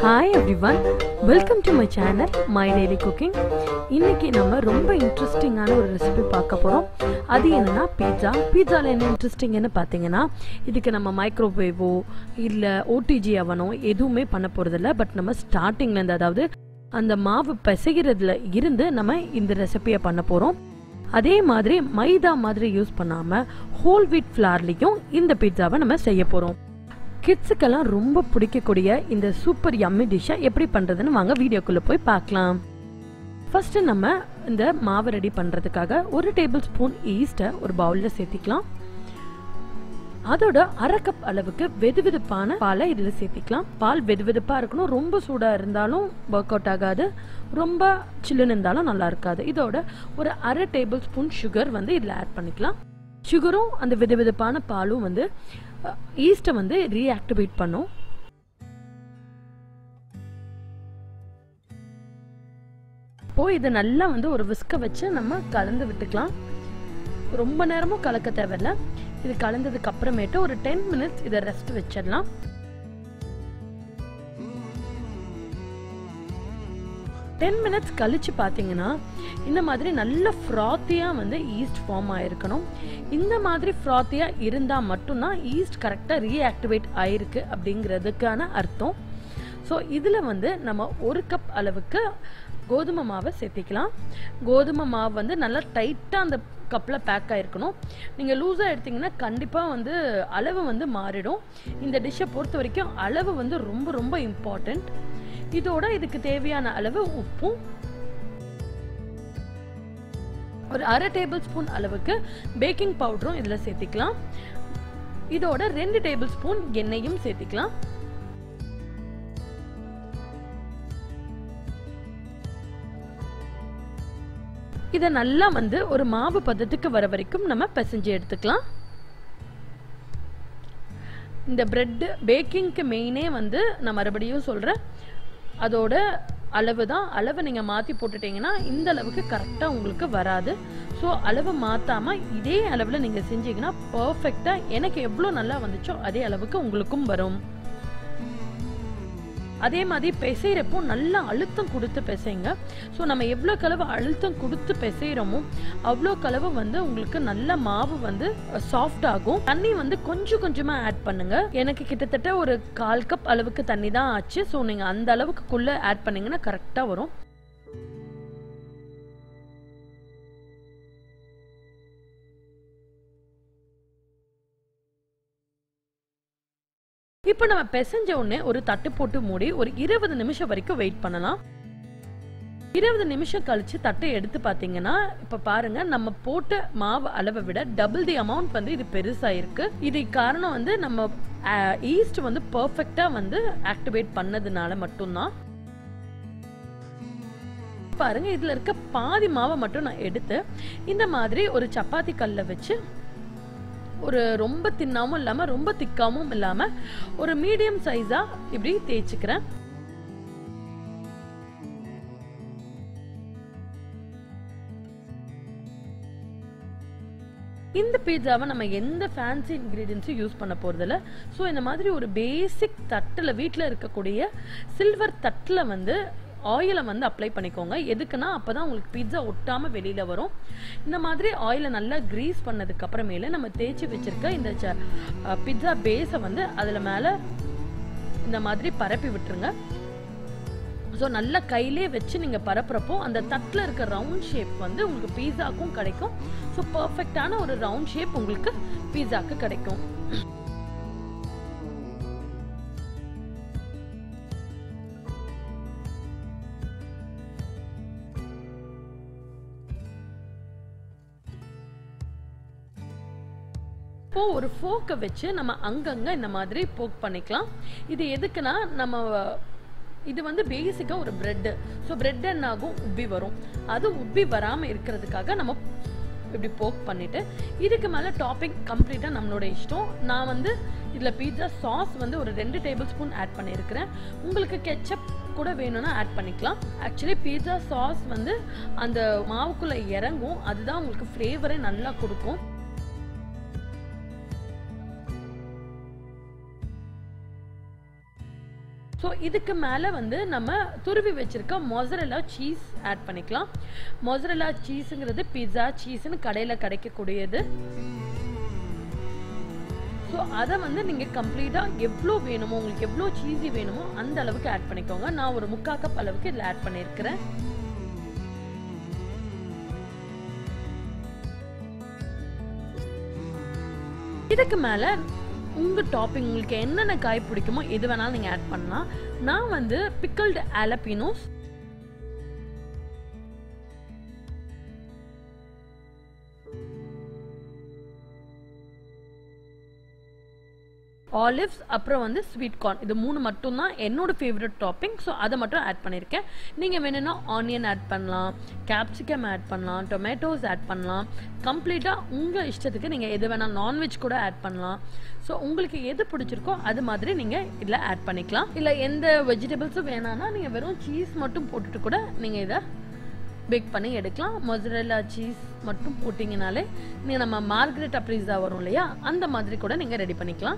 hi everyone welcome to my channel my daily cooking இன்னைக்கு நம்ம ரொம்ப இன்ட்ரெஸ்டிங்கான ஒரு ரெசிபி பார்க்க போகிறோம் அது என்னன்னா பீட்சா பீட்சாவில் என்ன இன்ட்ரெஸ்டிங்னு பார்த்தீங்கன்னா இதுக்கு நம்ம மைக்ரோவேவோ இல்லை ஓடிஜி அவனோ எதுவுமே பண்ண போகிறதில்ல பட் நம்ம ஸ்டார்டிங்லேருந்து அதாவது அந்த மாவு பிசைகிறதுல இருந்து நம்ம இந்த ரெசிபியை பண்ண போகிறோம் அதே மாதிரி மைதா மாதிரி யூஸ் பண்ணாமல் ஹோல் வீட் ஃப்ளார்லேயும் இந்த பீட்சாவை நம்ம செய்ய போகிறோம் கிட்ஸுக்கெல்லாம் ரொம்ப பிடிக்கக்கூடிய இந்த சூப்பர் யம்மி டிஷ்ஷை எப்படி பண்ணுறதுன்னு வாங்க வீடியோக்குள்ளே போய் பார்க்கலாம் ஃபஸ்ட்டு நம்ம இந்த மாவு ரெடி பண்ணுறதுக்காக ஒரு டேபிள் ஸ்பூன் ஈஸ்ட்டை ஒரு பவுலில் சேர்த்திக்கலாம் அதோட அரை கப் அளவுக்கு வெதுவெதுப்பான பாலை இதில் சேர்த்திக்கலாம் பால் வெதுவெதுப்பாக இருக்கணும் ரொம்ப சூடாக இருந்தாலும் ஒர்க் அவுட் ஆகாது ரொம்ப சில்லுன்னு இருந்தாலும் நல்லா இருக்காது இதோட ஒரு அரை டேபிள் ஸ்பூன் சுகர் வந்து இதில் ஆட் பண்ணிக்கலாம் சுகரும் அந்த வெதுவெதுப்பான பாலும் வந்து ஈஸ்ட்டை வந்து ரீஆக்டிவேட் பண்ணும் இப்போ இதை நல்லா வந்து ஒரு விஸ்க வச்சு நம்ம கலந்து விட்டுக்கலாம் ரொம்ப நேரமும் கலக்க தேவையில்ல இது கலந்ததுக்கு அப்புறமேட்டு ஒரு டென் மினிட்ஸ் இதை ரெஸ்ட் வச்சிடலாம் டென் மினிட்ஸ் கழிச்சு பார்த்தீங்கன்னா இந்த மாதிரி நல்ல ஃப்ராத்தியாக வந்து ஈஸ்ட் ஃபார்ம் ஆயிருக்கணும் இந்த மாதிரி ஃப்ராத்தியாக இருந்தால் மட்டும்தான் ஈஸ்ட் கரெக்டாக ரீஆக்டிவேட் ஆயிருக்கு அப்படிங்கிறதுக்கான அர்த்தம் ஸோ இதில் வந்து நம்ம ஒரு கப் அளவுக்கு கோதுமை மாவை சேர்த்திக்கலாம் கோதுமை மாவு வந்து நல்லா டைட்டாக அந்த கப்பில் பேக் ஆகிருக்கணும் நீங்கள் லூஸாக எடுத்திங்கன்னா கண்டிப்பாக வந்து அளவு வந்து மாறிடும் இந்த டிஷ்ஷை பொறுத்த வரைக்கும் அளவு வந்து ரொம்ப ரொம்ப இம்பார்ட்டண்ட் இதோட இதுக்கு தேவையான அளவு உப்பும் ஒரு அரை டேபிள் ஸ்பூன் அளவுக்கு பேக்கிங் பவுடரும் இதில் சேர்த்திக்கலாம் இதோட ரெண்டு டேபிள் ஸ்பூன் எண்ணெயும் சேர்த்திக்கலாம் இதை நல்லா வந்து ஒரு மாவு பதத்துக்கு வர வரைக்கும் நம்ம பிசைஞ்சு எடுத்துக்கலாம் இந்த பிரெட் பேக்கிங்க்கு மெயினே வந்து நான் மறுபடியும் சொல்கிறேன் அதோட அளவு தான் அளவை நீங்கள் மாற்றி போட்டுட்டீங்கன்னா இந்த அளவுக்கு கரெக்டாக உங்களுக்கு வராது ஸோ அளவு மாற்றாமல் இதே அளவில் நீங்கள் செஞ்சீங்கன்னா பர்ஃபெக்டாக எனக்கு எவ்வளோ நல்லா வந்துச்சோ அதே அளவுக்கு உங்களுக்கும் வரும் அதே மாதிரி பிசைகிறப்போ நல்லா அழுத்தம் கொடுத்து பிசைங்க ஸோ நம்ம எவ்வளோ கலவு அழுத்தம் கொடுத்து பிசைகிறோமோ அவ்வளோ கலவு வந்து உங்களுக்கு நல்ல மாவு வந்து சாஃப்ட் ஆகும் தண்ணி வந்து கொஞ்சம் கொஞ்சமாக ஆட் பண்ணுங்க எனக்கு கிட்டத்தட்ட ஒரு கால் கப் அளவுக்கு தண்ணி தான் ஆச்சு ஸோ நீங்கள் அந்த அளவுக்குள்ளே ஆட் பண்ணீங்கன்னா கரெக்டாக வரும் இப்போ நம்ம பிசைஞ்ச உடனே ஒரு தட்டு போட்டு மூடி ஒரு இருபது நிமிஷம் வரைக்கும் வெயிட் பண்ணலாம் இருபது நிமிஷம் கழிச்சு தட்டை எடுத்து பார்த்தீங்கன்னா இப்போ பாருங்க நம்ம போட்ட மாவு அளவை விட டபுள் தி அமௌண்ட் வந்து இது பெருசாயிருக்கு இது காரணம் வந்து நம்ம ஈஸ்ட் வந்து பர்ஃபெக்டா வந்து ஆக்டிவேட் பண்ணதுனால மட்டும்தான் பாருங்க இதுல இருக்க பாதி மாவை மட்டும் நான் எடுத்து இந்த மாதிரி ஒரு சப்பாத்தி கல்ல வச்சு ஒரு ரொம்ப தின்னாவும் இல்லாமல் ரொம்ப திக்காவும் இல்லாமல் ஒரு மீடியம் சைஸாக இப்படி தேய்ச்சிக்கிறேன் இந்த பீட்சாவை நம்ம எந்த ஃபேன்சி இன்க்ரீடியன்ஸும் யூஸ் பண்ண போகிறதில்ல ஸோ இந்த மாதிரி ஒரு பேசிக் தட்டில் வீட்டில் இருக்கக்கூடிய சில்வர் தட்டில் வந்து ஆயிலை வந்து அப்ளை பண்ணிக்கோங்க எதுக்குன்னா அப்போ தான் உங்களுக்கு பீட்சா ஒட்டாமல் வெளியில் வரும் இந்த மாதிரி ஆயிலை நல்லா க்ரீஸ் பண்ணதுக்கு அப்புறமேல நம்ம தேய்ச்சி வச்சுருக்க இந்த ச பிட்சா பேஸை வந்து அதில் மேலே இந்த மாதிரி பரப்பி விட்டுருங்க ஸோ நல்லா கையிலே வச்சு நீங்கள் பரப்புறப்போ அந்த தட்டில் இருக்க ரவுண்ட் ஷேப் வந்து உங்களுக்கு பீஸாக்கும் கிடைக்கும் ஸோ பர்ஃபெக்டான ஒரு ரவுண்ட் ஷேப் உங்களுக்கு பீஸாக்கு கிடைக்கும் இப்போ ஒரு ஃபோக்கை வச்சு நம்ம அங்கங்கே இந்த மாதிரி போக் பண்ணிக்கலாம் இது எதுக்குன்னா நம்ம இது வந்து பேசிக்காக ஒரு ப்ரெட்டு ஸோ ப்ரெட் என்ன ஆகும் உப்பி வரும் அது உப்பி வராமல் இருக்கிறதுக்காக நம்ம இப்படி போக் பண்ணிவிட்டு இதுக்கு மேலே டாப்பிங் கம்ப்ளீட்டாக நம்மளோட இஷ்டம் நான் வந்து இதில் பீட்சா சாஸ் வந்து ஒரு ரெண்டு டேபிள் ஸ்பூன் ஆட் பண்ணியிருக்கிறேன் உங்களுக்கு கெச்சப் கூட வேணும்னா ஆட் பண்ணிக்கலாம் ஆக்சுவலி பீட்சா சாஸ் வந்து அந்த மாவுக்குள்ளே இறங்கும் அதுதான் உங்களுக்கு ஃப்ளேவரை நல்லா கொடுக்கும் ஸோ இதுக்கு மேலே வந்து நம்ம துருவி வச்சிருக்க மொசரலா சீஸ் ஆட் பண்ணிக்கலாம் மொசரலா சீஸுங்கிறது பிஸா சீஸ்னு கடையில் கிடைக்கக்கூடியது ஸோ அதை வந்து நீங்கள் கம்ப்ளீட்டாக எவ்வளோ வேணுமோ உங்களுக்கு எவ்வளோ சீஸி வேணுமோ அந்த அளவுக்கு ஆட் பண்ணிக்கோங்க நான் ஒரு முக்கா கப் அளவுக்கு இதில் ஆட் பண்ணியிருக்கிறேன் இதுக்கு மேலே உங்கள் டாப்பிங் உங்களுக்கு என்னென்ன காய் பிடிக்குமோ எது வேணாலும் நீங்கள் ஆட் பண்ணலாம் நான் வந்து பிக்கல்டு ஆலப்பினோஸ் ஆலிவ்ஸ் அப்புறம் வந்து ஸ்வீட் கார்ன் இது மூணு மட்டும் தான் என்னோட ஃபேவரட் டாப்பிங் ஸோ அதை மட்டும் ஆட் பண்ணியிருக்கேன் நீங்கள் வேணும்னா ஆனியன் ஆட் பண்ணலாம் கேப்சிகம் ஆட் பண்ணலாம் டொமேட்டோஸ் ஆட் பண்ணலாம் கம்ப்ளீட்டாக உங்கள் இஷ்டத்துக்கு நீங்கள் எது வேணால் நான்வெஜ் கூட ஆட் பண்ணலாம் ஸோ உங்களுக்கு எது பிடிச்சிருக்கோ அது மாதிரி நீங்கள் இதில் ஆட் பண்ணிக்கலாம் இல்லை எந்த வெஜிடபிள்ஸும் வேணாம்னா நீங்கள் வெறும் சீஸ் மட்டும் போட்டுட்டு கூட நீங்கள் இதை பேக் பண்ணி எடுக்கலாம் மொசரல்லா சீஸ் மட்டும் போட்டிங்கனாலே நீங்கள் நம்ம மார்கரெட்டா ப்ரீஸா வரும் இல்லையா அந்த மாதிரி கூட நீங்கள் ரெடி பண்ணிக்கலாம்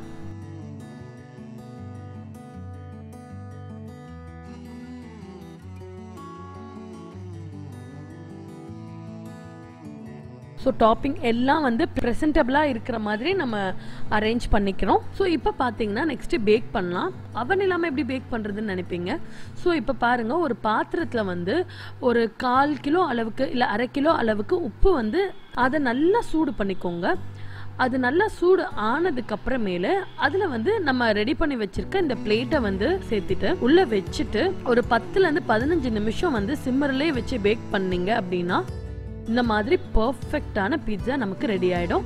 ஸோ டாப்பிங் எல்லாம் வந்து ப்ரெசன்டபிளாக இருக்கிற மாதிரி நம்ம அரேஞ்ச் பண்ணிக்கிறோம் ஸோ இப்போ பார்த்தீங்கன்னா நெக்ஸ்ட்டு பேக் பண்ணலாம் அவன் இல்லாமல் எப்படி பேக் பண்ணுறதுன்னு நினைப்பீங்க ஸோ இப்போ பாருங்கள் ஒரு பாத்திரத்தில் வந்து ஒரு கால் கிலோ அளவுக்கு இல்லை அரை கிலோ அளவுக்கு உப்பு வந்து அதை நல்லா சூடு பண்ணிக்கோங்க அது நல்லா சூடு ஆனதுக்கு அப்புறமேலு அதில் வந்து நம்ம ரெடி பண்ணி வச்சிருக்க இந்த பிளேட்டை வந்து சேர்த்துட்டு உள்ளே வச்சுட்டு ஒரு பத்துலேருந்து பதினஞ்சு நிமிஷம் வந்து சிம்மர்லேயே வச்சு பேக் பண்ணீங்க அப்படின்னா இந்த மாதிரி பர்ஃபெக்டான பீட்சா நமக்கு ரெடி ஆயிடும்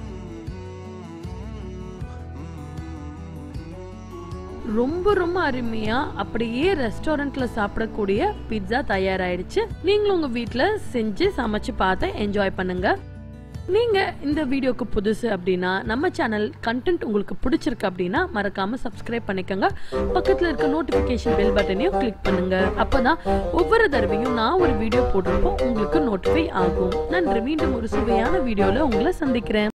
ரொம்ப ரொம்ப அருமையா அப்படியே ரெஸ்டாரண்ட்ல சாப்பிடக்கூடிய பீட்சா தயாராயிடுச்சு நீங்களும் உங்க வீட்ல செஞ்சு சமைச்சு பார்த்து என்ஜாய் பண்ணுங்க நீங்க இந்த வீடியோக்கு புதுசு அப்படின்னா நம்ம சேனல் கண்டென்ட் உங்களுக்கு பிடிச்சிருக்கு அப்படின்னா மறக்காம சப்ஸ்கிரைப் பண்ணிக்கோங்க பக்கத்துல இருக்க நோட்டிபிகேஷன் பெல் பட்டனையும் கிளிக் பண்ணுங்க அப்பதான் ஒவ்வொரு தடவையும் நான் ஒரு வீடியோ போடுறப்போ உங்களுக்கு நோட்டிஃபை ஆகும் நன்றி மீண்டும் ஒரு சுவையான வீடியோல உங்களை சந்திக்கிறேன்